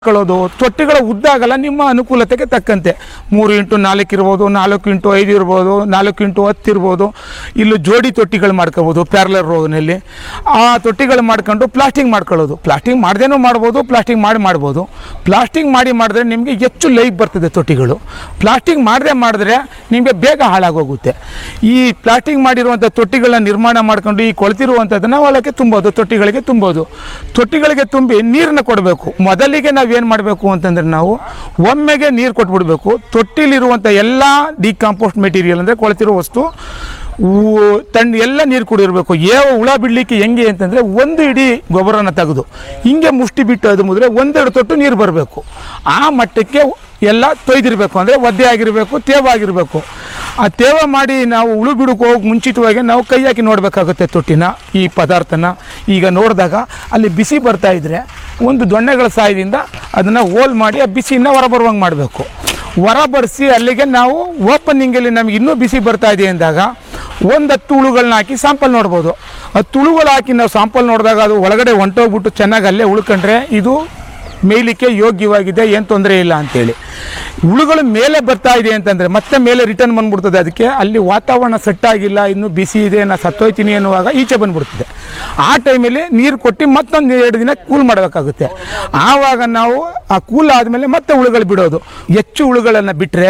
ಹಾಕೊಳ್ಳೋದು ತೊಟ್ಟಿಗಳ ಉದ್ದ ಆಗಲ್ಲ ನಿಮ್ಮ ಅನುಕೂಲತೆಗೆ ತಕ್ಕಂತೆ ಮೂರು ಇಂಟು ನಾಲ್ಕು ಇರ್ಬೋದು ನಾಲ್ಕು ಇಂಟು ಐದು ಇರ್ಬೋದು ನಾಲ್ಕು ಇಂಟು ಹತ್ತು ಇರ್ಬೋದು ಇಲ್ಲೂ ಜೋಡಿ ತೊಟ್ಟಿಗಳು ಮಾಡ್ಕೋಬೋದು ಪ್ಯಾರ್ಲರ್ ರೋಗ್ನಲ್ಲಿ ಆ ತೊಟ್ಟಿಗಳು ಮಾಡ್ಕೊಂಡು ಪ್ಲಾಸ್ಟಿಂಗ್ ಮಾಡ್ಕೊಳ್ಳೋದು ಪ್ಲಾಸ್ಟಿಂಗ್ ಮಾಡ್ದೇನೂ ಮಾಡ್ಬೋದು ಪ್ಲಾಸ್ಟಿಂಗ್ ಮಾಡಿ ಮಾಡ್ಬೋದು ಪ್ಲಾಸ್ಟಿಂಗ್ ಮಾಡಿ ಮಾಡಿದ್ರೆ ನಿಮಗೆ ಹೆಚ್ಚು ಲೈಫ್ ಬರ್ತದೆ ತೊಟ್ಟಿಗಳು ಪ್ಲಾಸ್ಟಿಂಗ್ ಮಾಡದೆ ಮಾಡಿದ್ರೆ ನಿಮಗೆ ಬೇಗ ಹಾಳಾಗೋಗುತ್ತೆ ಈ ಪ್ಲಾಸ್ಟಿಂಗ್ ಮಾಡಿರುವಂಥ ತೊಟ್ಟಿಗಳನ್ನ ನಿರ್ಮಾಣ ಮಾಡ್ಕೊಂಡು ಈ ಕೊಳ್ತಿರುವಂಥದ್ದನ್ನು ಹೊಲಕ್ಕೆ ತುಂಬೋದು ತೊಟ್ಟಿಗಳಿಗೆ ತುಂಬೋದು ತೊಟ್ಟಿಗಳಿಗೆ ತುಂಬಿ ನೀರನ್ನ ಕೊಡಬೇಕು ಮೊದಲಿಗೆ ನಾವೇನು ಮಾಡಬೇಕು ಅಂತಂದ್ರೆ ನಾವು ಒಮ್ಮೆಗೆ ನೀರು ಕೊಟ್ಬಿಡ್ಬೇಕು ತೊಟ್ಟಿಲಿರುವಂಥ ಎಲ್ಲ ಡಿಕಾಂಪೋಸ್ಟ್ ಮೆಟೀರಿಯಲ್ ಅಂದರೆ ಕೊಳ್ತಿರೋ ವಸ್ತು ಊ- ತಣ್ಣ ಎಲ್ಲ ನೀರು ಕುಡಿರ್ಬೇಕು ಯಾವ ಹುಳ ಬಿಡಲಿಕ್ಕೆ ಹೆಂಗೆ ಅಂತಂದರೆ ಒಂದು ಇಡೀ ಗೊಬ್ಬರನ ತೆಗೆದು ಹಿಂಗೆ ಮುಷ್ಟಿ ಬಿಟ್ಟು ಅದು ಮುದ್ರೆ ಒಂದೆರಡು ತೊಟ್ಟು ನೀರು ಬರಬೇಕು ಆ ಮಟ್ಟಕ್ಕೆ ಎಲ್ಲ ತೊಯ್ದಿರಬೇಕು ಅಂದರೆ ಒದ್ದೆ ಆಗಿರಬೇಕು ತೇವ ಆಗಿರಬೇಕು ಆ ತೇವ ಮಾಡಿ ನಾವು ಉಳು ಬಿಡಕ್ಕೆ ಹೋಗಿ ಮುಂಚಿತವಾಗಿ ನಾವು ಕೈ ಹಾಕಿ ನೋಡಬೇಕಾಗುತ್ತೆ ತೊಟ್ಟಿನ ಈ ಪದಾರ್ಥನ ಈಗ ನೋಡಿದಾಗ ಅಲ್ಲಿ ಬಿಸಿ ಬರ್ತಾ ಇದ್ದರೆ ಒಂದು ದೊಣ್ಣೆಗಳ ಸಹಾಯದಿಂದ ಅದನ್ನು ಹೋಲ್ ಮಾಡಿ ಆ ಬಿಸಿನ ಹೊರ ಬರುವಂಗೆ ಮಾಡಬೇಕು ಹೊರ ಬರೆಸಿ ಅಲ್ಲಿಗೆ ನಾವು ಓಪನಿಂಗಲ್ಲಿ ನಮ್ಗೆ ಇನ್ನೂ ಬಿಸಿ ಬರ್ತಾ ಇದೆ ಅಂದಾಗ ಒಂದು ಹತ್ತು ಹುಳುಗಳನ್ನ ಹಾಕಿ ಸಾಂಪಲ್ ನೋಡ್ಬೋದು ಹತ್ತು ಹುಳುಗಳು ಹಾಕಿ ನಾವು ಸಾಂಪಲ್ ನೋಡಿದಾಗ ಅದು ಒಳಗಡೆ ಹೊಂಟೋಗ್ಬಿಟ್ಟು ಚೆನ್ನಾಗಿ ಅಲ್ಲೇ ಉಳ್ಕೊಂಡ್ರೆ ಇದು ಮೇಯ್ಲಿಕ್ಕೆ ಯೋಗ್ಯವಾಗಿದೆ ಏನು ತೊಂದರೆ ಇಲ್ಲ ಅಂತೇಳಿ ಹುಳುಗಳು ಮೇಲೆ ಬರ್ತಾ ಇದೆ ಅಂತಂದರೆ ಮತ್ತೆ ಮೇಲೆ ರಿಟರ್ನ್ ಬಂದ್ಬಿಡ್ತದೆ ಅದಕ್ಕೆ ಅಲ್ಲಿ ವಾತಾವರಣ ಸೆಟ್ ಆಗಿಲ್ಲ ಇನ್ನು ಬಿಸಿ ಇದೆ ನಾ ಸತ್ತೋಯ್ತೀನಿ ಅನ್ನುವಾಗ ಈಚೆ ಬಂದ್ಬಿಡ್ತದೆ ಆ ಟೈಮಲ್ಲಿ ನೀರು ಕೊಟ್ಟು ಮತ್ತೊಂದು ಎರಡು ದಿನ ಕೂಲ್ ಮಾಡಬೇಕಾಗುತ್ತೆ ಆವಾಗ ನಾವು ಆ ಕೂಲ್ ಆದಮೇಲೆ ಮತ್ತೆ ಹುಳುಗಳು ಬಿಡೋದು ಹೆಚ್ಚು ಹುಳುಗಳನ್ನು ಬಿಟ್ಟರೆ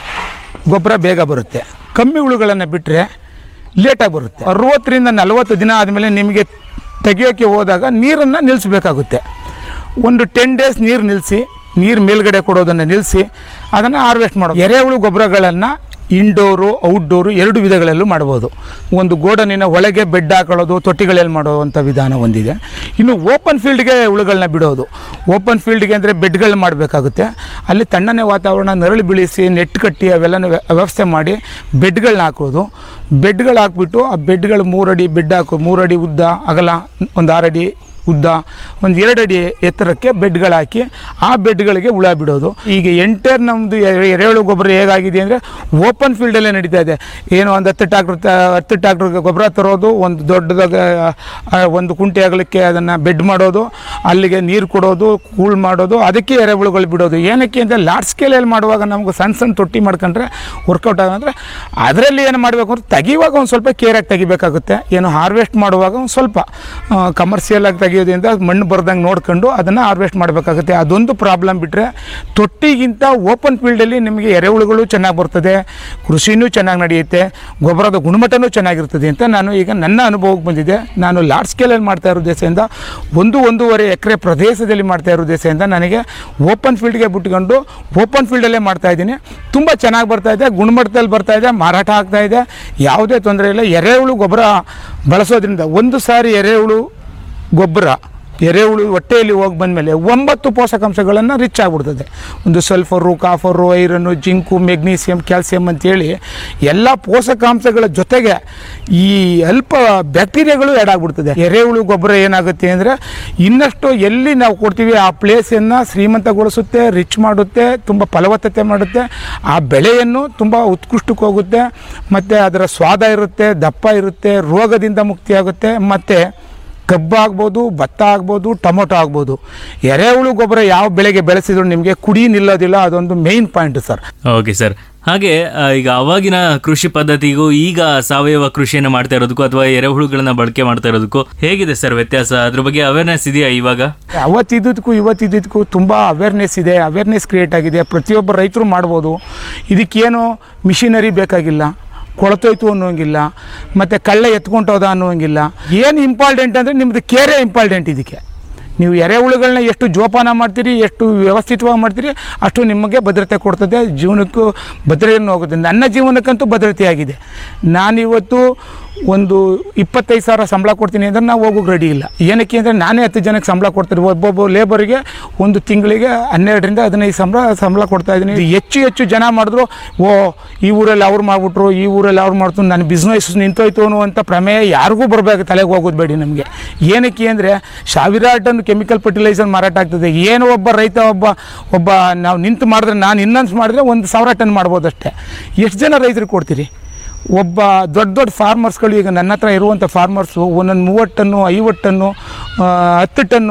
ಗೊಬ್ಬರ ಬೇಗ ಬರುತ್ತೆ ಕಮ್ಮಿ ಹುಳುಗಳನ್ನು ಬಿಟ್ಟರೆ ಲೇಟಾಗಿ ಬರುತ್ತೆ ಅರುವತ್ತರಿಂದ ನಲವತ್ತು ದಿನ ಆದಮೇಲೆ ನಿಮಗೆ ತೆಗಿಯೋಕ್ಕೆ ಹೋದಾಗ ನೀರನ್ನು ನಿಲ್ಲಿಸ್ಬೇಕಾಗುತ್ತೆ ಒಂದು ಟೆನ್ ಡೇಸ್ ನೀರು ನಿಲ್ಲಿಸಿ ನೀರು ಮೇಲ್ಗಡೆ ಕೊಡೋದನ್ನು ನಿಲ್ಲಿಸಿ ಅದನ್ನು ಹಾರ್ವೆಸ್ಟ್ ಮಾಡೋದು ಎರೆಹುಳು ಗೊಬ್ಬರಗಳನ್ನು ಇಂಡೋರು ಔಟ್ಡೋರು ಎರಡು ವಿಧಗಳಲ್ಲೂ ಮಾಡ್ಬೋದು ಒಂದು ಗೋಡನಿನ ಒಳಗೆ ಬೆಡ್ ಹಾಕೊಳ್ಳೋದು ತೊಟ್ಟಿಗಳಲ್ಲಿ ಮಾಡುವಂಥ ವಿಧಾನ ಒಂದಿದೆ ಇನ್ನು ಓಪನ್ ಫೀಲ್ಡ್ಗೆ ಹುಳುಗಳನ್ನ ಬಿಡೋದು ಓಪನ್ ಫೀಲ್ಡ್ಗೆ ಅಂದರೆ ಬೆಡ್ಗಳನ್ನ ಮಾಡಬೇಕಾಗುತ್ತೆ ಅಲ್ಲಿ ತಣ್ಣನೆ ವಾತಾವರಣ ನೆರಳು ಬೀಳಿಸಿ ನೆಟ್ ಕಟ್ಟಿ ಅವೆಲ್ಲನೂ ವ್ಯ- ವ್ಯವಸ್ಥೆ ಮಾಡಿ ಬೆಡ್ಗಳನ್ನ ಹಾಕೋದು ಬೆಡ್ಗಳು ಹಾಕ್ಬಿಟ್ಟು ಆ ಬೆಡ್ಗಳು ಮೂರಡಿ ಬೆಡ್ ಹಾಕೋ ಮೂರಡಿ ಉದ್ದ ಅಗಲ ಒಂದು ಆರಡಿ ಉದ್ದ ಒಂದು ಎರಡು ಅಡಿ ಎತ್ತರಕ್ಕೆ ಬೆಡ್ಗಳು ಹಾಕಿ ಆ ಬೆಡ್ಗಳಿಗೆ ಹುಳ ಬಿಡೋದು ಈಗ ಎಂಟರ್ ನಮ್ಮದು ಎರೆಹುಳು ಗೊಬ್ಬರ ಹೇಗಾಗಿದೆ ಅಂದರೆ ಓಪನ್ ಫೀಲ್ಡಲ್ಲೇ ನಡೀತಾ ಇದೆ ಏನು ಒಂದು ಹತ್ತು ಟ್ಯಾಕ್ಟ್ರ್ ಹತ್ತು ಟ್ಯಾಕ್ಟ್ರ್ ಗೊಬ್ಬರ ತರೋದು ಒಂದು ದೊಡ್ಡದಾಗ ಆ, ಒಂದು ಕುಂಟೆ ಆಗಲಿಕ್ಕೆ ಅದನ್ನು ಬೆಡ್ ಮಾಡೋದು ಅಲ್ಲಿಗೆ ನೀರು ಕೊಡೋದು ಕೂಲ್ ಮಾಡೋದು ಅದಕ್ಕೆ ಎರೆಹುಳುಗಳು ಬಿಡೋದು ಏನಕ್ಕೆ ಅಂದರೆ ಲಾರ್ಜ್ ಸ್ಕೇಲಲ್ಲಿ ಮಾಡುವಾಗ ನಮ್ಗೆ ಸಣ್ಣ ಸಣ್ಣ ತೊಟ್ಟಿ ಮಾಡ್ಕೊಂಡ್ರೆ ವರ್ಕೌಟ್ ಆಗಂದ್ರೆ ಅದರಲ್ಲಿ ಏನು ಮಾಡಬೇಕು ಅಂದ್ರೆ ತೆಗಿಯುವಾಗ ಒಂದು ಸ್ವಲ್ಪ ಕೇರಾಗಿ ತೆಗಿಬೇಕಾಗುತ್ತೆ ಏನು ಹಾರ್ವೆಸ್ಟ್ ಮಾಡುವಾಗ ಒಂದು ಸ್ವಲ್ಪ ಕಮರ್ಷಿಯಲ್ ಆಗಿ ತೆಗಿಯೋದ್ರಿಂದ ಮಣ್ಣು ಬರ್ದಂಗೆ ನೋಡ್ಕೊಂಡು ಅದನ್ನು ಹಾರ್ವೆಸ್ಟ್ ಮಾಡಬೇಕಾಗುತ್ತೆ ಅದೊಂದು ಪ್ರಾಬ್ಲಮ್ ಬಿಟ್ಟರೆ ತೊಟ್ಟಿಗಿಂತ ಓಪನ್ ಫೀಲ್ಡಲ್ಲಿ ನಿಮಗೆ ಎರೆಹುಳುಗಳು ಚೆನ್ನಾಗಿ ಬರ್ತದೆ ಕೃಷಿನೂ ಚೆನ್ನಾಗಿ ನಡೆಯುತ್ತೆ ಗೊಬ್ಬರದ ಗುಣಮಟ್ಟನೂ ಚೆನ್ನಾಗಿರ್ತದೆ ಅಂತ ನಾನು ಈಗ ನನ್ನ ಅನುಭವಕ್ಕೆ ಬಂದಿದೆ ನಾನು ಲಾರ್ಜ್ ಸ್ಕೇಲಲ್ಲಿ ಮಾಡ್ತಾ ಇರೋ ದೇಶದಿಂದ ಒಂದು ಒಂದೂವರೆ ಎಕರೆ ಪ್ರದೇಶದಲ್ಲಿ ಮಾಡ್ತಾ ಇರೋ ದೇಶದಿಂದ ನನಗೆ ಓಪನ್ ಫೀಲ್ಡ್ಗೆ ಬಿಟ್ಕೊಂಡು ಓಪನ್ ಫೀಲ್ಡಲ್ಲೇ ಮಾಡ್ತಾ ಇದ್ದೀನಿ ತುಂಬ ಚೆನ್ನಾಗಿ ಬರ್ತಾ ಇದೆ ಗುಣಮಟ್ಟದಲ್ಲಿ ಬರ್ತಾ ಇದೆ ಮಾರಾಟ ಆಗ್ತಾ ಇದೆ ಯಾವುದೇ ತೊಂದರೆ ಇಲ್ಲ ಎರೆಹುಳು ಗೊಬ್ಬರ ಬಳಸೋದ್ರಿಂದ ಒಂದು ಸಾರಿ ಎರೆಹುಳು ಗೊಬ್ಬರ ಎರೆಹುಳು ಹೊಟ್ಟೆಯಲ್ಲಿ ಹೋಗಿ ಬಂದಮೇಲೆ ಒಂಬತ್ತು ಪೋಷಕಾಂಶಗಳನ್ನು ರಿಚ್ ಆಗಿಬಿಡ್ತದೆ ಒಂದು sulphur copper iron zinc magnesium calcium ಅಂತೇಳಿ ಎಲ್ಲ ಪೋಷಕಾಂಶಗಳ ಜೊತೆಗೆ ಈ ಅಲ್ಪ ಬ್ಯಾಕ್ಟೀರಿಯಾಗಳು ಆ್ಯಡ್ ಆಗಿಬಿಡ್ತದೆ ಎರೆಹುಳು ಗೊಬ್ಬರ ಏನಾಗುತ್ತೆ ಅಂದರೆ ಇನ್ನಷ್ಟು ಎಲ್ಲಿ ನಾವು ಕೊಡ್ತೀವಿ ಆ ಪ್ಲೇಸನ್ನು ಶ್ರೀಮಂತಗೊಳಿಸುತ್ತೆ ರಿಚ್ ಮಾಡುತ್ತೆ ತುಂಬ ಫಲವತ್ತತೆ ಮಾಡುತ್ತೆ ಆ ಬೆಳೆಯನ್ನು ತುಂಬ ಉತ್ಕೃಷ್ಟಕ್ಕೆ ಹೋಗುತ್ತೆ ಮತ್ತು ಅದರ ಸ್ವಾದ ಇರುತ್ತೆ ದಪ್ಪ ಇರುತ್ತೆ ರೋಗದಿಂದ ಮುಕ್ತಿಯಾಗುತ್ತೆ ಮತ್ತು ಕಬ್ಬು ಆಗ್ಬೋದು ಭತ್ತ ಆಗ್ಬೋದು ಟೊಮೊಟೊ ಆಗ್ಬೋದು ಎರೆಹುಳು ಗೊಬ್ಬರ ಯಾವ ಬೆಳೆಗೆ ಬೆಳೆಸಿದ್ರು ನಿಮಗೆ ಕುಡಿ ನಿಲ್ಲೋದಿಲ್ಲ ಅದೊಂದು main point sir okay sir ಹಾಗೆ ಆ, ಈಗ ಅವಾಗಿನ ಕೃಷಿ ಪದ್ಧತಿಗೂ ಈಗ ಸಾವಯವ ಕೃಷಿಯನ್ನು ಮಾಡ್ತಾ ಇರೋದಕ್ಕೂ ಅಥವಾ ಎರೆಹುಳುಗಳನ್ನ ಬಳಕೆ ಮಾಡ್ತಾ ಇರೋದಕ್ಕೂ ಹೇಗಿದೆ ಸರ್ ವ್ಯತ್ಯಾಸ ಅದ್ರ ಬಗ್ಗೆ ಅವೇರ್ನೆಸ್ ಇದೆಯಾ ಇವಾಗ ಅವತ್ತಿದ್ದಕ್ಕೂ ಇವತ್ತಿದ್ದಕ್ಕೂ ತುಂಬ ಅವೇರ್ನೆಸ್ ಇದೆ ಅವೇರ್ನೆಸ್ ಕ್ರಿಯೇಟ್ ಆಗಿದೆ ಪ್ರತಿಯೊಬ್ಬ ರೈತರು ಮಾಡ್ಬೋದು ಇದಕ್ಕೇನು ಮಿಷಿನರಿ ಬೇಕಾಗಿಲ್ಲ ಕೊಳತೋಯ್ತು ಅನ್ನೋಂಗಿಲ್ಲ ಮತ್ತು ಕಳ್ಳ ಎತ್ಕೊಂಡೋದ ಅನ್ನೋಂಗಿಲ್ಲ ಏನು ಇಂಪಾರ್ಟೆಂಟ್ ಅಂದರೆ ನಿಮ್ಮದು ಕೇರೇ ಇಂಪಾರ್ಟೆಂಟ್ ಇದಕ್ಕೆ ನೀವು ಎರೆಹುಳುಗಳನ್ನ ಎಷ್ಟು ಜೋಪಾನ ಮಾಡ್ತೀರಿ ಎಷ್ಟು ವ್ಯವಸ್ಥಿತವಾಗಿ ಮಾಡ್ತೀರಿ ಅಷ್ಟು ನಿಮಗೆ ಭದ್ರತೆ ಕೊಡ್ತದೆ ಜೀವನಕ್ಕೂ ಭದ್ರತೆಯನ್ನು ಹೋಗುತ್ತೆ ನನ್ನ ಜೀವನಕ್ಕಂತೂ ಭದ್ರತೆ ಆಗಿದೆ ನಾನಿವತ್ತು ಒಂದು ಇಪ್ಪತ್ತೈದು ಸಾವಿರ ಸಂಬಳ ಕೊಡ್ತೀನಿ ಅಂದರೆ ನಾವು ಹೋಗೋಕೆ ರೆಡಿ ಇಲ್ಲ ಏನಕ್ಕೆ ಅಂದರೆ ನಾನೇ ಹತ್ತು ಜನಕ್ಕೆ ಸಂಬಳ ಕೊಡ್ತೀನಿ ಒಬ್ಬೊಬ್ಬ ಲೇಬರಿಗೆ ಒಂದು ತಿಂಗಳಿಗೆ ಹನ್ನೆರಡರಿಂದ ಹದಿನೈದು ಸಂಬಳ ಸಂಬಳ ಕೊಡ್ತಾ ಇದ್ದೀನಿ ಇದು ಹೆಚ್ಚು ಹೆಚ್ಚು ಜನ ಮಾಡಿದ್ರು ಓ ಈ ಊರಲ್ಲಿ ಅವ್ರು ಮಾಡ್ಬಿಟ್ರು ಈ ಊರಲ್ಲಿ ಅವ್ರು ಮಾಡ್ತು ನನ್ನ ಬಿಸ್ನೆಸ್ ನಿಂತೋಯ್ತು ಅನ್ನುವಂಥ ಪ್ರಮೇಯ ಯಾರಿಗೂ ಬರಬೇಕು ತಲೆಗೆ ಹೋಗೋದು ಬೇಡಿ ನಮಗೆ ಏನಕ್ಕೆ ಅಂದರೆ ಸಾವಿರಾರು ಟನ್ ಕೆಮಿಕಲ್ ಫರ್ಟಿಲೈಸರ್ ಮಾರಾಟ ಆಗ್ತದೆ ಏನು ಒಬ್ಬ ರೈತ ಒಬ್ಬ ಒಬ್ಬ ನಾವು ನಿಂತು ಮಾಡಿದ್ರೆ ನಾನು ಇನ್ನೊಂದು ಮಾಡಿದ್ರೆ ಒಂದು ಸಾವಿರ ಟನ್ ಮಾಡ್ಬೋದಷ್ಟೇ ಎಷ್ಟು ಜನ ರೈತರಿಗೆ ಕೊಡ್ತೀರಿ ಒಬ್ಬ ದೊಡ್ಡ ದೊಡ್ಡ ಫಾರ್ಮರ್ಸ್ಗಳು ಈಗ ನನ್ನ ಹತ್ರ ಇರುವಂಥ ಫಾರ್ಮರ್ಸು ಒಂದೊಂದು ಮೂವತ್ತು ಟನ್ನು ಐವತ್ತು ಟನ್ನು ಆ, ಹತ್ತು ಟನ್ನು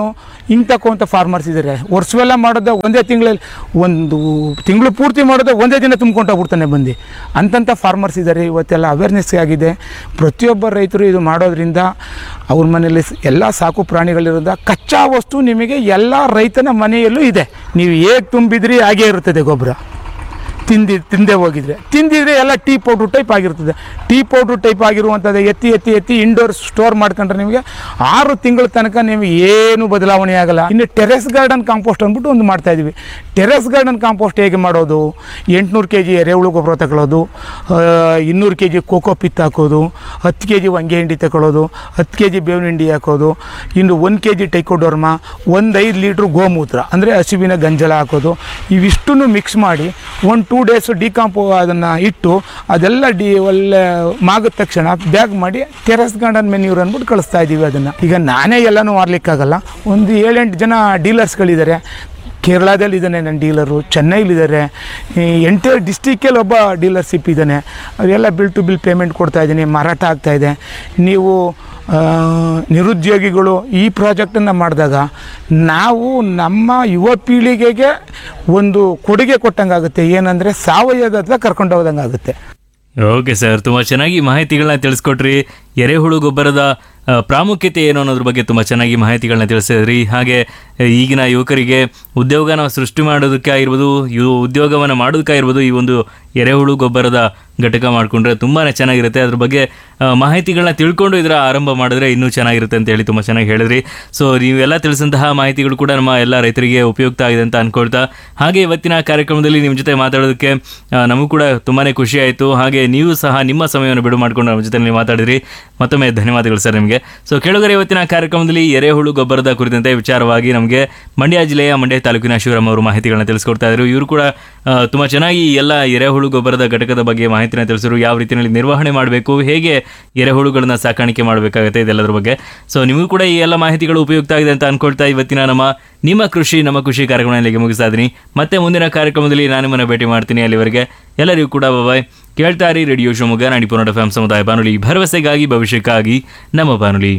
ಹಿಂಗೆ ತಕ್ಕುವಂಥ ಫಾರ್ಮರ್ಸ್ ಇದ್ದಾರೆ ವರ್ಷವೆಲ್ಲ ಮಾಡೋದ ಒಂದೇ ತಿಂಗಳಲ್ಲಿ ಒಂದು ತಿಂಗಳು ಪೂರ್ತಿ ಮಾಡೋದ ಒಂದೇ ದಿನ ತುಂಬ್ಕೊಂಡೋಗ್ಬಿಡ್ತಾನೆ ಬಂದು ಅಂತಂಥ ಫಾರ್ಮರ್ಸ್ ಇದ್ದಾರೆ ಇವತ್ತೆಲ್ಲ ಅವೇರ್ನೆಸ್ ಆಗಿದೆ ಪ್ರತಿಯೊಬ್ಬ ರೈತರು ಇದು ಮಾಡೋದ್ರಿಂದ ಅವ್ರ ಮನೆಯಲ್ಲಿ ಸ್- ಎಲ್ಲ ಸಾಕು ಪ್ರಾಣಿಗಳಿರೋದ್ರಿಂದ ಕಚ್ಚಾ ವಸ್ತು ನಿಮಗೆ ಎಲ್ಲ ರೈತನ ಮನೆಯಲ್ಲೂ ಇದೆ ನೀವು ಹೇಗೆ ತುಂಬಿದ್ರಿ ಹಾಗೇ ಇರ್ತದೆ ಗೊಬ್ಬರ ತಿಂದಿ ತಿಂದೇ ಹೋಗಿದ್ರೆ ತಿಂದಿದ್ರೆ ಎಲ್ಲ ಟೀ ಪೌಡ್ರ್ ಟೈಪ್ ಆಗಿರ್ತದೆ ಟೀ ಪೌಡ್ರ್ ಟೈಪ್ ಆಗಿರುವಂಥದ್ದು ಎತ್ತಿ ಎತ್ತಿ ಎತ್ತಿ ಇಂಡೋರ್ ಸ್ಟೋರ್ ಮಾಡ್ಕೊಂಡ್ರೆ ನಿಮಗೆ ಆರು ತಿಂಗಳ ತನಕ ನಿಮಗೆ ಏನು ಬದಲಾವಣೆ ಆಗಲ್ಲ ಇನ್ನು ಟೆರೆಸ್ ಗಾರ್ಡನ್ ಕಾಂಪೋಸ್ಟ್ ಅಂದ್ಬಿಟ್ಟು ಒಂದು ಮಾಡ್ತಾ ಇದೀವಿ ಟೆರೆಸ್ ಗಾರ್ಡನ್ ಕಾಂಪೋಸ್ಟ್ ಹೇಗೆ ಮಾಡೋದು ಎಂಟುನೂರು ಕೆ ಜಿ ಎರೆಹುಳು ಗೊಬ್ಬರ ತಗೊಳ್ಳೋದು ಇನ್ನೂರು ಕೆ ಜಿ ಕೋಕೋ ಪಿತ್ ಹಾಕೋದು ಹತ್ತು ಕೆ ಜಿ ಹೊಂಗೆ ಹಿಂಡಿ ತಗೊಳ್ಳೋದು ಹತ್ತು ಕೆ ಜಿ ಬೇವಿನ ಹಿಂಡಿ ಹಾಕೋದು ಇನ್ನು ಒಂದು ಕೆ ಜಿ ಟೈಕೋಡೋರ್ಮ ಒಂದು ಐದು ಲೀಟ್ರ್ ಗೋಮೂತ್ರ ಅಂದರೆ ಹಸುವಿನ ಗಂಜಲ ಹಾಕೋದು ಇವಿಷ್ಟನ್ನು ಮಿಕ್ಸ್ ಮಾಡಿ ಒಂದು ಟೂ ಡೇಸ್ ಡಿಕಾಂಪೋ ಅದನ್ನು ಇಟ್ಟು ಅದೆಲ್ಲ ಡಿ ಒಳ್ಳೆ ಮಾಗಿದ ತಕ್ಷಣ ಬ್ಯಾಗ್ ಮಾಡಿ ಟೆರೆಸ್ ಗಾರ್ಡನ್ ಮೆನ್ಯೂರ್ ಅಂದ್ಬಿಟ್ಟು ಕಳಿಸ್ತಾ ಇದ್ದೀವಿ ಅದನ್ನು ಈಗ ನಾನೇ ಎಲ್ಲನೂ ಮಾರ್ಲಿಕ್ಕಾಗಲ್ಲ ಒಂದು ಏಳೆಂಟು ಜನ ಡೀಲರ್ಸ್ಗಳಿದ್ದಾರೆ ಕೇರಳದಲ್ಲಿ ಇದ್ದಾನೆ ನನ್ನ ಡೀಲರು ಚೆನ್ನೈಲಿದ್ದಾರೆ ಎಂಟೈರ್ ಡಿಸ್ಟಿಕಲ್ಲಿ ಒಬ್ಬ ಡೀಲರ್ಶಿಪ್ ಇದ್ದಾನೆ ಅವರೆಲ್ಲ ಬಿಲ್ ಟು ಬಿಲ್ ಪೇಮೆಂಟ್ ಕೊಡ್ತಾ ಇದ್ದೀನಿ ಮಾರಾಟ ಆಗ್ತಾ ಇದೆ ನೀವು ಆ, ನಿರುದ್ಯೋಗಿಗಳು ಈ ಪ್ರಾಜೆಕ್ಟನ್ನು ಮಾಡಿದಾಗ ನಾವು ನಮ್ಮ ಯುವ ಪೀಳಿಗೆಗೆ ಒಂದು ಕೊಡುಗೆ ಕೊಟ್ಟಂಗಾಗುತ್ತೆ ಏನಂದರೆ ಸಾವಯವದ ಹತ್ರ ಕರ್ಕೊಂಡು ಹೋದಂಗೆ ಆಗುತ್ತೆ ಓಕೆ ಸರ್ ತುಂಬ ಚೆನ್ನಾಗಿ ಮಾಹಿತಿಗಳನ್ನ ತಿಳಿಸ್ಕೊಟ್ರಿ ಎರೆಹುಳು ಗೊಬ್ಬರದ ಆ, ಪ್ರಾಮುಖ್ಯತೆ ಏನು ಅನ್ನೋದ್ರ ಬಗ್ಗೆ ತುಂಬ ಚೆನ್ನಾಗಿ ಮಾಹಿತಿಗಳನ್ನ ತಿಳಿಸಿದ್ರಿ ಹಾಗೆ ಆ, ಈಗಿನ ಯುವಕರಿಗೆ ಉದ್ಯೋಗನ ಸೃಷ್ಟಿ ಮಾಡೋದಕ್ಕೆ ಆಗಿರ್ಬೋದು ಇವು ಉದ್ಯೋಗವನ್ನು ಮಾಡೋದಕ್ಕಾಗಿರ್ಬೋದು ಈ ಒಂದು ಎರೆಹುಳು ಗೊಬ್ಬರದ ಘಟಕ ಮಾಡಿಕೊಂಡ್ರೆ ತುಂಬಾ ಚೆನ್ನಾಗಿರುತ್ತೆ ಅದ್ರ ಬಗ್ಗೆ ಆ, ಮಾಹಿತಿಗಳನ್ನ ತಿಳ್ಕೊಂಡು ಇದರ ಆರಂಭ ಮಾಡಿದ್ರೆ ಇನ್ನೂ ಚೆನ್ನಾಗಿರುತ್ತೆ ಅಂತ ಹೇಳಿ ತುಂಬ ಚೆನ್ನಾಗಿ ಹೇಳಿದ್ರಿ ಸೊ ನೀವೆಲ್ಲ ತಿಳಿಸಿದಂತಹ ಮಾಹಿತಿಗಳು ಕೂಡ ನಮ್ಮ ಎಲ್ಲ ರೈತರಿಗೆ ಉಪಯುಕ್ತ ಆಗಿದೆ ಅಂತ ಅನ್ಕೊಳ್ತಾ ಹಾಗೆ ಇವತ್ತಿನ ಕಾರ್ಯಕ್ರಮದಲ್ಲಿ ನಿಮ್ಮ ಜೊತೆ ಮಾತಾಡೋದಕ್ಕೆ ಆ, ನಮಗೂ ಕೂಡ ತುಂಬಾ ಖುಷಿ ಆಯಿತು ಹಾಗೆ ನೀವು ಸಹ ನಿಮ್ಮ ಸಮಯವನ್ನು ಬಿಡು ಮಾಡಿಕೊಂಡು ನಮ್ಮ ಜೊತೆ ನೀವು ಮಾತಾಡಿದ್ರಿ ಮತ್ತೊಮ್ಮೆ ಧನ್ಯವಾದಗಳು ಸರ್ ನಿಮಗೆ ಸೊ ಕೇಳುಗರೆ ಇವತ್ತಿನ ಕಾರ್ಯಕ್ರಮದಲ್ಲಿ ಎರೆಹುಳು ಗೊಬ್ಬರದ ಕುರಿತಂತೆ ವಿಚಾರವಾಗಿ ನಮಗೆ ಮಂಡ್ಯ ಜಿಲ್ಲೆಯ ಮಂಡ್ಯ ತಾಲೂಕಿನ ಶಿವರಾಮ್ ಅವರು ಮಾಹಿತಿಗಳನ್ನ ತಿಳಿಸ್ಕೊಡ್ತಾ ಇದ್ರು ಇವರು ಕೂಡ ಆ, ತುಂಬ ಚೆನ್ನಾಗಿ ಈ ಎಲ್ಲ ಎರೆಹುಳು ಗೊಬ್ಬರದ ಘಟಕದ ಬಗ್ಗೆ ಮಾಹಿತಿನ ತಿಳಿಸಿದ್ರು ಯಾವ ರೀತಿಯಲ್ಲಿ ನಿರ್ವಹಣೆ ಮಾಡಬೇಕು ಹೇಗೆ ಎರೆಹುಳುಗಳನ್ನ ಸಾಕಾಣಿಕೆ ಮಾಡಬೇಕಾಗುತ್ತೆ ಇದೆಲ್ಲದ್ರ ಬಗ್ಗೆ ಸೊ ನಿಮಗೂ ಕೂಡ ಈ ಎಲ್ಲ ಮಾಹಿತಿಗಳು ಉಪಯುಕ್ತ ಆಗಿದೆ ಅಂತ ಅನ್ಕೊಳ್ತಾ ಇವತ್ತಿನ ನಮ್ಮ ನಿಮ್ಮ ಕೃಷಿ ನಮ್ಮ ಖುಷಿ ಕಾರ್ಯಕ್ರಮ ಇಲ್ಲಿಗೆ ಮುಗಿಸ್ತಾ ಇದ್ದೀನಿ ಮತ್ತೆ ಮುಂದಿನ ಕಾರ್ಯಕ್ರಮದಲ್ಲಿ ನಾನು ನಿಮ್ಮನ್ನು ಭೇಟಿ ಮಾಡ್ತೀನಿ ಅಲ್ಲಿವರೆಗೆ ಎಲ್ಲರಿಗೂ ಕೂಡ ಬಾಯ್ ಕೇಳ್ತಾ ಇರಿ ರೇಡಿಯೋ ಶಿವಮೊಗ್ಗ ನಾಡಿ ಪುನಡ ಎಫ್ ಸಮುದಾಯ ಬಾನುಲಿ ಭರವಸೆಗಾಗಿ ಭವಿಷ್ಯಕ್ಕಾಗಿ ನಮ್ಮ ಬಾನುಲಿ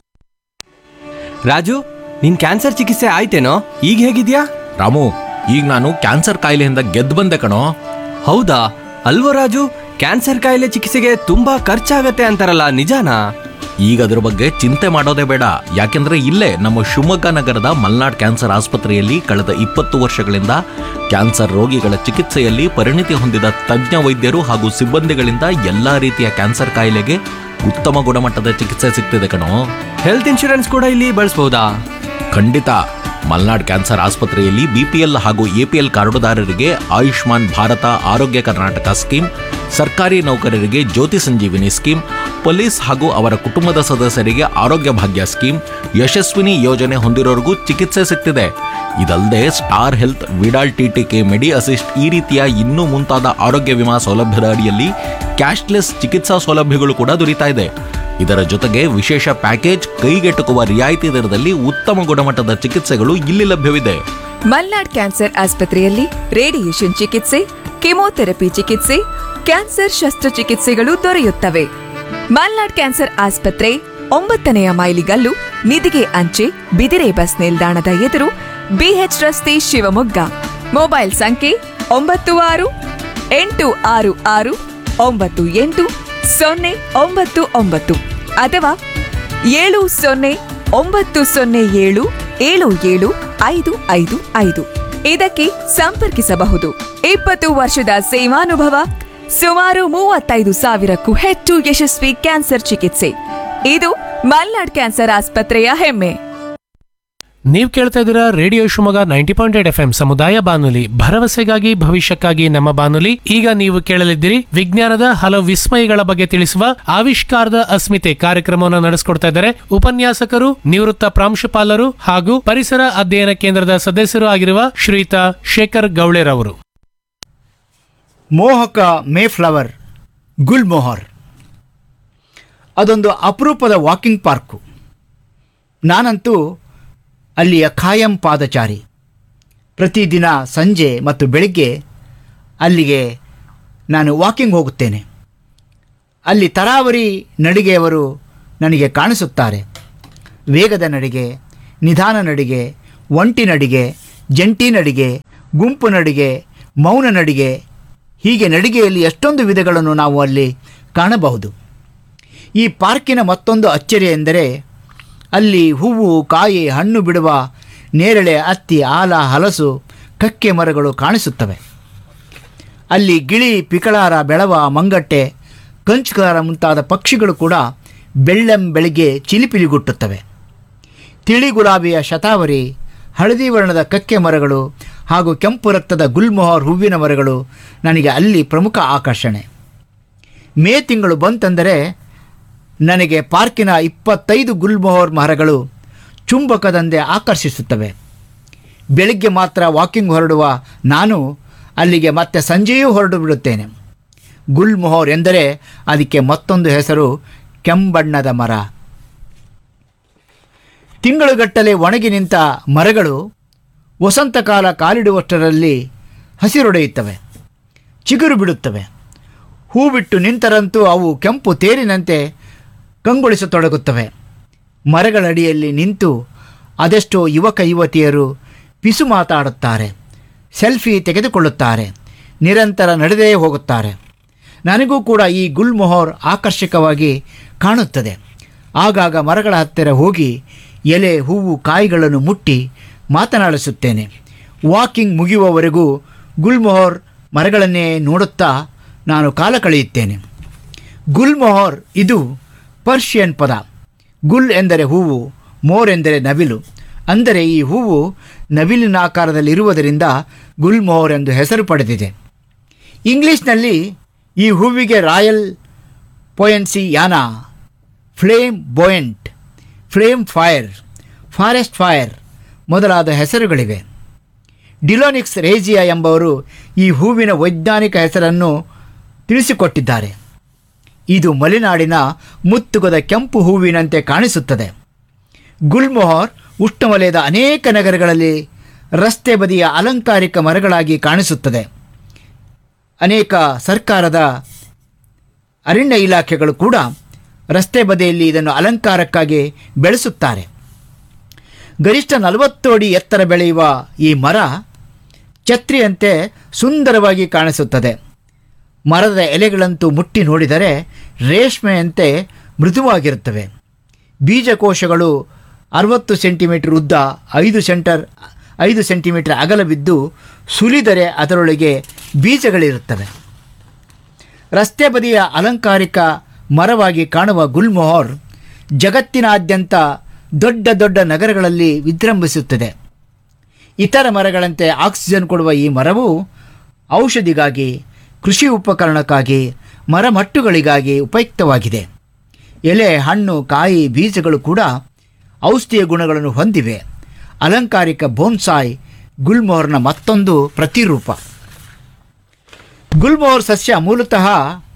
ರಾಜು ನಿನ್ ಕ್ಯಾನ್ಸರ್ ಚಿಕಿತ್ಸೆ ಆಯ್ತೇನೋ ಈಗ ಹೇಗಿದ್ಯಾ ರಾಮು ಈಗ ನಾನು ಕ್ಯಾನ್ಸರ್ ಕಾಯಿಲೆಯಿಂದ ಗೆದ್ದು ಬಂದೆ ಕಣೋ ಹೌದಾ ಅಲ್ವೋ ರಾಜು ಕ್ಯಾನ್ಸರ್ ಕಾಯಿಲೆ ಚಿಕಿತ್ಸೆಗೆ ತುಂಬಾ ಖರ್ಚಾಗತ್ತೆ ಅಂತಾರಲ್ಲ ನಿಜಾನಾ ಈಗ ಅದ್ರ ಬಗ್ಗೆ ಚಿಂತೆ ಮಾಡೋದೇ ಬೇಡ ಯಾಕೆಂದ್ರೆ ಇಲ್ಲೇ ನಮ್ಮ ಶಿವಮೊಗ್ಗ ನಗರದ ಮಲ್ನಾಡ್ ಕ್ಯಾನ್ಸರ್ ಆಸ್ಪತ್ರೆಯಲ್ಲಿ ಕಳೆದ ಇಪ್ಪತ್ತು ವರ್ಷಗಳಿಂದ ಕ್ಯಾನ್ಸರ್ ರೋಗಿಗಳ ಚಿಕಿತ್ಸೆಯಲ್ಲಿ ಪರಿಣಿತಿ ಹೊಂದಿದ ತಜ್ಞ ವೈದ್ಯರು ಹಾಗೂ ಸಿಬ್ಬಂದಿಗಳಿಂದ ಎಲ್ಲಾ ರೀತಿಯ ಕ್ಯಾನ್ಸರ್ ಕಾಯಿಲೆಗೆ ಉತ್ತಮ ಗುಣಮಟ್ಟದ ಚಿಕಿತ್ಸೆ ಸಿಗ್ತಿದೆ ಕಣೋ ಹೆಲ್ತ್ ಇನ್ಶೂರೆನ್ಸ್ ಕೂಡ ಇಲ್ಲಿ ಬಳಸ್ಬೋದಾ ಖಂಡಿತ ಮಲ್ನಾಡ್ ಕ್ಯಾನ್ಸರ್ ಆಸ್ಪತ್ರೆಯಲ್ಲಿ ಬಿಪಿಎಲ್ ಹಾಗೂ ಎಪಿಎಲ್ ಕಾರ್ಡುದಾರರಿಗೆ ಆಯುಷ್ಮಾನ್ ಭಾರತ ಆರೋಗ್ಯ ಕರ್ನಾಟಕ ಸ್ಕೀಮ್ ಸರ್ಕಾರಿ ನೌಕರರಿಗೆ ಜ್ಯೋತಿ ಸಂಜೀವಿನಿ ಸ್ಕೀಮ್ ಪೊಲೀಸ್ ಹಾಗೂ ಅವರ ಕುಟುಂಬದ ಸದಸ್ಯರಿಗೆ ಆರೋಗ್ಯ ಭಾಗ್ಯ ಸ್ಕೀಮ್ ಯಶಸ್ವಿನಿ ಯೋಜನೆ ಹೊಂದಿರೋರಿಗೂ ಚಿಕಿತ್ಸೆ ಸಿಗ್ತಿದೆ ಇದಲ್ಲದೆ Star Health Vidal TTK Medi Assist ಈ ರೀತಿಯ ಇನ್ನೂ ಮುಂತಾದ ಆರೋಗ್ಯ ವಿಮಾ ಸೌಲಭ್ಯದ ಅಡಿಯಲ್ಲಿ ಕ್ಯಾಶ್ಲೆಸ್ ಚಿಕಿತ್ಸಾ ಸೌಲಭ್ಯಗಳು ಕೂಡ ದೊರೀತಾ ಇದೆ ಇದರ ಜೊತೆಗೆ ವಿಶೇಷ ಪ್ಯಾಕೇಜ್ ಕೈಗೆಟುಕುವ ರಿಯಾಯಿತಿ ದರದಲ್ಲಿ ಉತ್ತಮ ಗುಣಮಟ್ಟದ ಚಿಕಿತ್ಸೆಗಳು ಇಲ್ಲಿ ಲಭ್ಯವಿದೆ ಮಲ್ನಾಡ್ ಕ್ಯಾನ್ಸರ್ ಆಸ್ಪತ್ರೆಯಲ್ಲಿ ರೇಡಿಯೇಷನ್ ಚಿಕಿತ್ಸೆ ಕೆಮೊಥೆರಪಿ ಚಿಕಿತ್ಸೆ ಕ್ಯಾನ್ಸರ್ ಶಸ್ತ್ರಚಿಕಿತ್ಸೆಗಳು ದೊರೆಯುತ್ತವೆ ಮಲ್ನಾಡ್ ಕ್ಯಾನ್ಸರ್ ಆಸ್ಪತ್ರೆ ಒಂಬತ್ತನೆಯ ಮೈಲಿಗಲ್ಲು ನಿಧಿಗೆ ಅಂಚೆ ಬಿದಿರೆ ಬಸ್ ನಿಲ್ದಾಣದ ಎದುರು ಬಿಎಚ್ ರಸ್ತೆ ಶಿವಮೊಗ್ಗ ಮೊಬೈಲ್ ಸಂಖ್ಯೆ ಒಂಬತ್ತು ಆರು ಎಂಟು ಆರು ಆರು ಒಂಬತ್ತು ಎಂಟು ಸೊನ್ನೆ ಒಂಬತ್ತು ಒಂಬತ್ತು ಅಥವಾ ಏಳು ಸೊನ್ನೆ ಒಂಬತ್ತು ಸೊನ್ನೆ ಏಳು ಏಳು ಏಳು ಐದು ಐದು ಐದು ಇದಕ್ಕೆ ಸಂಪರ್ಕಿಸಬಹುದು ಇಪ್ಪತ್ತು ವರ್ಷದ ಸೇವಾನುಭವ ಸುಮಾರು ಮೂವತ್ತೈದು ಸಾವಿರಕ್ಕೂ ಹೆಚ್ಚು ಯಶಸ್ವಿ ಕ್ಯಾನ್ಸರ್ ಚಿಕಿತ್ಸೆ ಇದು ಮಲ್ನಾಡ್ ಕ್ಯಾನ್ಸರ್ ಆಸ್ಪತ್ರೆಯ ಹೆಮ್ಮೆ ನೀವು ಕೇಳ್ತಾ ಇದ್ದೀರಾ radio Shivamogga ninety point eight F M ಸಮುದಾಯ ಬಾನುಲಿ ಭರವಸೆಗಾಗಿ ಭವಿಷ್ಯಕ್ಕಾಗಿ ನಮ್ಮ ಬಾನುಲಿ ಈಗ ನೀವು ಕೇಳಲಿದ್ದೀರಿ ವಿಜ್ಞಾನದ ಹಲವು ವಿಸ್ಮಯಗಳ ಬಗ್ಗೆ ತಿಳಿಸುವ ಆವಿಷ್ಕಾರದ ಅಸ್ಮಿತೆ ಕಾರ್ಯಕ್ರಮವನ್ನು ನಡೆಸಿಕೊಡ್ತಾ ಇದ್ದಾರೆ ಉಪನ್ಯಾಸಕರು ನಿವೃತ್ತ ಪ್ರಾಂಶುಪಾಲರು ಹಾಗೂ ಪರಿಸರ ಅಧ್ಯಯನ ಕೇಂದ್ರದ ಸದಸ್ಯರು ಆಗಿರುವ ಶ್ರೀಯುತ ಶೇಖರ್ ಗೌಳೆರವರು ಮೋಹಕ ಮೇಫ್ಲವರ್ ಗುಲ್ಮೊಹರ್ ಅದೊಂದು ಅಪರೂಪದ ವಾಕಿಂಗ್ ಪಾರ್ಕು ನಾನಂತೂ ಅಲ್ಲಿಯ ಖಾಯಂ ಪಾದಚಾರಿ ಪ್ರತಿದಿನ ಸಂಜೆ ಮತ್ತು ಬೆಳಿಗ್ಗೆ ಅಲ್ಲಿಗೆ ನಾನು ವಾಕಿಂಗ್ ಹೋಗುತ್ತೇನೆ ಅಲ್ಲಿ ತರಾವರಿ ನಡಿಗೆಯವರು ನನಗೆ ಕಾಣಿಸುತ್ತಾರೆ ವೇಗದ ನಡಿಗೆ ನಿಧಾನ ನಡಿಗೆ ಒಂಟಿ ನಡಿಗೆ ಜಂಟಿ ನಡಿಗೆ ಗುಂಪು ನಡಿಗೆ ಮೌನ ನಡಿಗೆ ಹೀಗೆ ನಡಿಗೆಯಲ್ಲಿ ಎಷ್ಟೊಂದು ವಿಧಗಳನ್ನು ನಾವು ಅಲ್ಲಿ ಕಾಣಬಹುದು ಈ ಪಾರ್ಕಿನ ಮತ್ತೊಂದು ಅಚ್ಚರಿ ಎಂದರೆ ಅಲ್ಲಿ ಹೂವು ಕಾಯಿ ಹಣ್ಣು ಬಿಡುವ ನೇರಳೆ ಹತ್ತಿ ಆಲ ಹಲಸು ಕಕ್ಕೆ ಮರಗಳು ಕಾಣಿಸುತ್ತವೆ ಅಲ್ಲಿ ಗಿಳಿ ಪಿಕಳಾರ ಬೆಳವ ಮಂಗಟ್ಟೆ ಕಂಚುಕಾರ ಮುಂತಾದ ಪಕ್ಷಿಗಳು ಕೂಡ ಬೆಳ್ಳಂ ಬೆಳಿಗ್ಗೆ ಚಿಲಿಪಿಲಿಗುಟ್ಟುತ್ತವೆ ತಿಳಿ ಗುಲಾಬಿಯ ಶತಾವರಿ ಹಳದಿ ವರ್ಣದ ಕಕ್ಕೆ ಮರಗಳು ಹಾಗೂ ಕೆಂಪು ರಕ್ತದ ಗುಲ್ಮೊಹರ್ ಹೂವಿನ ಮರಗಳು ನನಗೆ ಅಲ್ಲಿ ಪ್ರಮುಖ ಆಕರ್ಷಣೆ ಮೇ ತಿಂಗಳು ಬಂತೆಂದರೆ ನನಗೆ ಪಾರ್ಕಿನ ಇಪ್ಪತ್ತೈದು ಗುಲ್ಮೊಹರ್ ಮರಗಳು ಚುಂಬಕದಂತೆ ಆಕರ್ಷಿಸುತ್ತವೆ ಬೆಳಿಗ್ಗೆ ಮಾತ್ರ ವಾಕಿಂಗ್ ಹೊರಡುವ ನಾನು ಅಲ್ಲಿಗೆ ಮತ್ತೆ ಸಂಜೆಯೂ ಹೊರಡು ಬಿಡುತ್ತೇನೆ ಗುಲ್ಮೊಹರ್ ಎಂದರೆ ಅದಕ್ಕೆ ಮತ್ತೊಂದು ಹೆಸರು ಕೆಂಬಣ್ಣದ ಮರ ತಿಂಗಳುಗಟ್ಟಲೆ ಒಣಗಿ ನಿಂತ ಮರಗಳು ವಸಂತಕಾಲ ಕಾಲಿಡುವಷ್ಟರಲ್ಲಿ ಹಸಿರೊಡೆಯುತ್ತವೆ ಚಿಗುರು ಬಿಡುತ್ತವೆ ಹೂ ಬಿಟ್ಟು ನಿಂತರಂತೂ ಅವು ಕೆಂಪು ತೇರಿನಂತೆ ಕಂಗೊಳಿಸತೊಡಗುತ್ತವೆ ಮರಗಳಡಿಯಲ್ಲಿ ನಿಂತು ಅದೆಷ್ಟೋ ಯುವಕ ಯುವತಿಯರು ಪಿಸು ಮಾತಾಡುತ್ತಾರೆ ಸೆಲ್ಫಿ ತೆಗೆದುಕೊಳ್ಳುತ್ತಾರೆ ನಿರಂತರ ನಡೆದೇ ಹೋಗುತ್ತಾರೆ ನನಗೂ ಕೂಡ ಈ ಗುಲ್ಮೊಹರ್ ಆಕರ್ಷಕವಾಗಿ ಕಾಣುತ್ತದೆ ಆಗಾಗ ಮರಗಳ ಹತ್ತಿರ ಹೋಗಿ ಎಲೆ ಹೂವು ಕಾಯಿಗಳನ್ನು ಮುಟ್ಟಿ ಮಾತನಾಡಿಸುತ್ತೇನೆ ವಾಕಿಂಗ್ ಮುಗಿಯುವವರೆಗೂ ಗುಲ್ಮೊಹರ್ ಮರಗಳನ್ನೇ ನೋಡುತ್ತಾ ನಾನು ಕಾಲ ಕಳೆಯುತ್ತೇನೆ ಗುಲ್ಮೊಹರ್ ಇದು ಪರ್ಷಿಯನ್ ಪದ ಗುಲ್ ಎಂದರೆ ಹೂವು ಮೋರ್ ಎಂದರೆ ನವಿಲು ಅಂದರೆ ಈ ಹೂವು ನವಿಲಿನ ಆಕಾರದಲ್ಲಿರುವುದರಿಂದ ಗುಲ್ಮೊಹರ್ ಎಂದು ಹೆಸರು ಪಡೆದಿದೆ ಇಂಗ್ಲೀಷ್ನಲ್ಲಿ ಈ ಹೂವಿಗೆ royal poinciana flamboyant flame fire forest fire ಮೊದಲಾದ ಹೆಸರುಗಳಿವೆ ಡಿಲೋನಿಕ್ಸ್ ರೇಜಿಯಾ ಎಂಬವರು ಈ ಹೂವಿನ ವೈಜ್ಞಾನಿಕ ಹೆಸರನ್ನು ತಿಳಿಸಿಕೊಟ್ಟಿದ್ದಾರೆ ಇದು ಮಲೆನಾಡಿನ ಮುತ್ತುಗದ ಕೆಂಪು ಹೂವಿನಂತೆ ಕಾಣಿಸುತ್ತದೆ ಗುಲ್ಮೊಹರ್ ಉಷ್ಣವಲಯದ ಅನೇಕ ನಗರಗಳಲ್ಲಿ ರಸ್ತೆ ಬದಿಯ ಅಲಂಕಾರಿಕ ಮರಗಳಾಗಿ ಕಾಣಿಸುತ್ತದೆ ಅನೇಕ ಸರ್ಕಾರದ ಅರಣ್ಯ ಇಲಾಖೆಗಳು ಕೂಡ ರಸ್ತೆ ಬದಿಯಲ್ಲಿ ಇದನ್ನು ಅಲಂಕಾರಕ್ಕಾಗಿ ಬೆಳೆಸುತ್ತಾರೆ ಗರಿಷ್ಠ ನಲವತ್ತು ಅಡಿ ಎತ್ತರ ಬೆಳೆಯುವ ಈ ಮರ ಛತ್ರಿಯಂತೆ ಸುಂದರವಾಗಿ ಕಾಣಿಸುತ್ತದೆ ಮರದ ಎಲೆಗಳಂತೂ ಮುಟ್ಟಿ ನೋಡಿದರೆ ರೇಷ್ಮೆಯಂತೆ ಮೃದುವಾಗಿರುತ್ತವೆ ಬೀಜಕೋಶಗಳು ಅರವತ್ತು ಸೆಂಟಿಮೀಟರ್ ಉದ್ದ ಐದು ಸೆಂಟರ್ ಐದು ಸೆಂಟಿಮೀಟರ್ ಅಗಲವಿದ್ದು ಸುಲಿದರೆ ಅದರೊಳಗೆ ಬೀಜಗಳಿರುತ್ತವೆ ರಸ್ತೆ ಬದಿಯ ಅಲಂಕಾರಿಕ ಮರವಾಗಿ ಕಾಣುವ ಗುಲ್ಮೊಹರ್ ಜಗತ್ತಿನಾದ್ಯಂತ ದೊಡ್ಡ ದೊಡ್ಡ ನಗರಗಳಲ್ಲಿ ವಿಜೃಂಭಿಸುತ್ತದೆ ಇತರ ಮರಗಳಂತೆ ಆಕ್ಸಿಜನ್ ಕೊಡುವ ಈ ಮರವು ಔಷಧಿಗಾಗಿ ಕೃಷಿ ಉಪಕರಣಕ್ಕಾಗಿ ಮರಮಟ್ಟುಗಳಿಗಾಗಿ ಉಪಯುಕ್ತವಾಗಿದೆ ಎಲೆ ಹಣ್ಣು ಕಾಯಿ ಬೀಜಗಳು ಕೂಡ ಔಷಧೀಯ ಗುಣಗಳನ್ನು ಹೊಂದಿವೆ ಅಲಂಕಾರಿಕ ಬೋನ್ಸಾಯ್ ಗುಲ್ಮೋಹರ್ನ ಮತ್ತೊಂದು ಪ್ರತಿರೂಪ ಗುಲ್ಮೋಹರ್ ಸಸ್ಯ ಮೂಲತಃ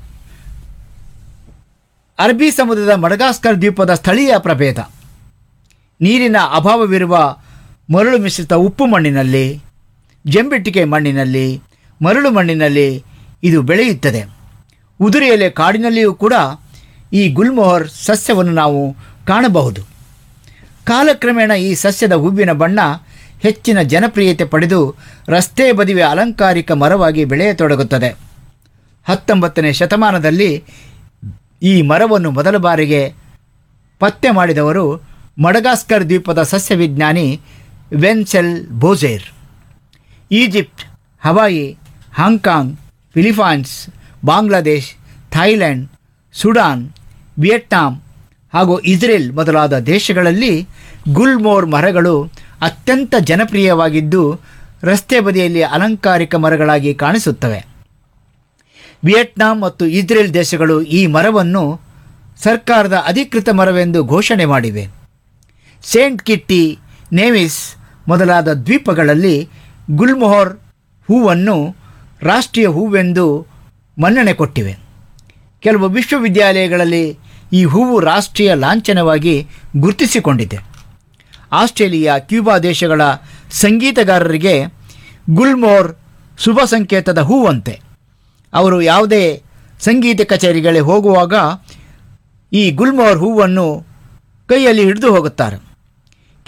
ಅರಬ್ಬಿ ಸಮುದ್ರದ ಮಡಗಾಸ್ಕರ್ ದ್ವೀಪದ ಸ್ಥಳೀಯ ಪ್ರಭೇದ ನೀರಿನ ಅಭಾವವಿರುವ ಮರಳು ಮಿಶ್ರಿತ ಉಪ್ಪು ಮಣ್ಣಿನಲ್ಲಿ ಜಂಬೆಟ್ಟಿಗೆ ಮಣ್ಣಿನಲ್ಲಿ ಮರಳು ಮಣ್ಣಿನಲ್ಲಿ ಇದು ಬೆಳೆಯುತ್ತದೆ ಉದುರೆಯಲೆ ಕಾಡಿನಲ್ಲಿಯೂ ಕೂಡ ಈ ಗುಲ್ಮೊಹರ್ ಸಸ್ಯವನ್ನು ನಾವು ಕಾಣಬಹುದು ಕಾಲಕ್ರಮೇಣ ಈ ಸಸ್ಯದ ಹೂವಿನ ಬಣ್ಣ ಹೆಚ್ಚಿನ ಜನಪ್ರಿಯತೆ ಪಡೆದು ರಸ್ತೆ ಬದಿವೆ ಅಲಂಕಾರಿಕ ಮರವಾಗಿ ಬೆಳೆಯತೊಡಗುತ್ತದೆ ಹತ್ತೊಂಬತ್ತನೇ ಶತಮಾನದಲ್ಲಿ ಈ ಮರವನ್ನು ಮೊದಲ ಬಾರಿಗೆ ಪತ್ತೆ ಮಾಡಿದವರು ಮಡಗಾಸ್ಕರ್ ದ್ವೀಪದ ಸಸ್ಯವಿಜ್ಞಾನಿ Wenzel Bojer Egypt Hawaii Hong Kong Philippines Bangladesh Thailand Sudan Vietnam ಹಾಗೂ ಇಸ್ರೇಲ್ ಮೊದಲಾದ ದೇಶಗಳಲ್ಲಿ ಗುಲ್ಮೋರ್ ಮರಗಳು ಅತ್ಯಂತ ಜನಪ್ರಿಯವಾಗಿದ್ದು ರಸ್ತೆ ಬದಿಯಲ್ಲಿ ಅಲಂಕಾರಿಕ ಮರಗಳಾಗಿ ಕಾಣಿಸುತ್ತವೆ ವಿಯೆಟ್ನಾಂ ಮತ್ತು ಇಸ್ರೇಲ್ ದೇಶಗಳು ಈ ಮರವನ್ನು ಸರ್ಕಾರದ ಅಧಿಕೃತ ಮರವೆಂದು ಘೋಷಣೆ ಮಾಡಿವೆ ಸೇಂಟ್ ಕಿಟ್ಟಿ ನೇವಿಸ್ ಮೊದಲಾದ ದ್ವೀಪಗಳಲ್ಲಿ ಗುಲ್ಮೊಹರ್ ಹೂವನ್ನು ರಾಷ್ಟ್ರೀಯ ಹೂವೆಂದು ಮನ್ನಣೆ ಕೊಟ್ಟಿವೆ ಕೆಲವು ವಿಶ್ವವಿದ್ಯಾಲಯಗಳಲ್ಲಿ ಈ ಹೂವು ರಾಷ್ಟ್ರೀಯ ಲಾಂಛನವಾಗಿ ಗುರುತಿಸಿಕೊಂಡಿದೆ ಆಸ್ಟ್ರೇಲಿಯಾ ಕ್ಯೂಬಾ ದೇಶಗಳ ಸಂಗೀತಗಾರರಿಗೆ ಗುಲ್ಮೋರ್ ಶುಭ ಸಂಕೇತದ ಹೂವಂತೆ ಅವರು ಯಾವುದೇ ಸಂಗೀತ ಕಚೇರಿಗಳಿಗೆ ಹೋಗುವಾಗ ಈ ಗುಲ್ಮೋರ್ ಹೂವನ್ನು ಕೈಯಲ್ಲಿ ಹಿಡಿದು ಹೋಗುತ್ತಾರೆ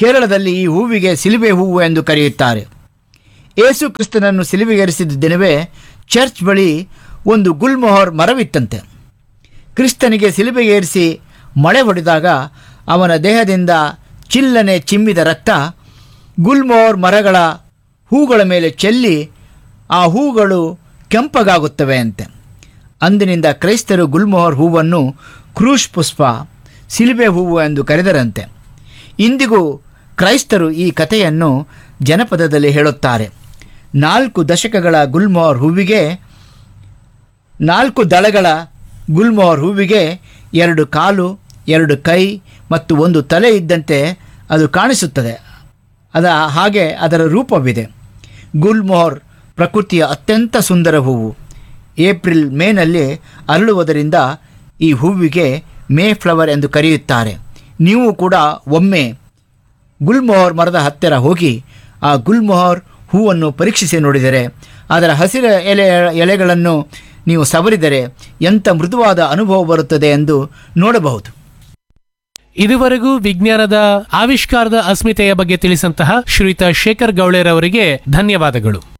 ಕೇರಳದಲ್ಲಿ ಈ ಹೂವಿಗೆ ಸಿಲುಬೆ ಹೂವು ಎಂದು ಕರೆಯುತ್ತಾರೆ ಏಸು ಕ್ರಿಸ್ತನನ್ನು ಸಿಲುಬೆಗೇರಿಸಿದ ದಿನವೇ ಚರ್ಚ್ ಬಳಿ ಒಂದು ಗುಲ್ಮೊಹರ್ ಮರವಿತ್ತಂತೆ ಕ್ರಿಸ್ತನಿಗೆ ಸಿಲುಬೆಗೇರಿಸಿ ಮಳೆ ಹೊಡೆದಾಗ ಅವನ ದೇಹದಿಂದ ಚಿಲ್ಲನೆ ಚಿಮ್ಮಿದ ರಕ್ತ ಗುಲ್ಮೋರ್ ಮರಗಳ ಹೂಗಳ ಮೇಲೆ ಚೆಲ್ಲಿ ಆ ಹೂಗಳು ಕೆಂಪಗಾಗುತ್ತವೆ ಅಂತೆ ಅಂದಿನಿಂದ ಕ್ರೈಸ್ತರು ಗುಲ್ಮೋಹರ್ ಹೂವನ್ನು ಕ್ರೂಶ್ ಪುಷ್ಪ ಸಿಲುಬೆ ಹೂವು ಎಂದು ಕರೆದರಂತೆ ಇಂದಿಗೂ ಕ್ರೈಸ್ತರು ಈ ಕಥೆಯನ್ನು ಜನಪದದಲ್ಲಿ ಹೇಳುತ್ತಾರೆ ನಾಲ್ಕು ದಶಕಗಳ ಗುಲ್ಮೋಹರ್ ಹೂವಿಗೆ ನಾಲ್ಕು ದಳಗಳ ಗುಲ್ಮೋಹರ್ ಹೂವಿಗೆ ಎರಡು ಕಾಲು ಎರಡು ಕೈ ಮತ್ತು ಒಂದು ತಲೆ ಇದ್ದಂತೆ ಅದು ಕಾಣಿಸುತ್ತದೆ ಅದ ಹಾಗೆ ಅದರ ರೂಪವಿದೆ ಗುಲ್ಮೋಹರ್ ಪ್ರಕೃತಿಯ ಅತ್ಯಂತ ಸುಂದರ ಹೂವು ಏಪ್ರಿಲ್ ಮೇನಲ್ಲಿ ಅರಳುವುದರಿಂದ ಈ ಹೂವಿಗೆ ಮೇ ಫ್ಲವರ್ ಎಂದು ಕರೆಯುತ್ತಾರೆ ನೀವು ಕೂಡ ಒಮ್ಮೆ ಗುಲ್ಮೊಹರ್ ಮರದ ಹತ್ತಿರ ಹೋಗಿ ಆ ಗುಲ್ಮೊಹರ್ ಹೂವನ್ನು ಪರೀಕ್ಷಿಸಿ ನೋಡಿದರೆ ಅದರ ಹಸಿರ ಎಲೆ ಎಲೆಗಳನ್ನು ನೀವು ಸವರಿದರೆ ಎಂಥ ಮೃದುವಾದ ಅನುಭವ ಬರುತ್ತದೆ ಎಂದು ನೋಡಬಹುದು ಇದುವರೆಗೂ ವಿಜ್ಞಾನದ ಆವಿಷ್ಕಾರದ ಅಸ್ಮಿತೆಯ ಬಗ್ಗೆ ತಿಳಿಸಂತಹ ಶ್ರೀಯುತ ಶೇಖರ್ ಗೌಳೆರವರಿಗೆ ಧನ್ಯವಾದಗಳು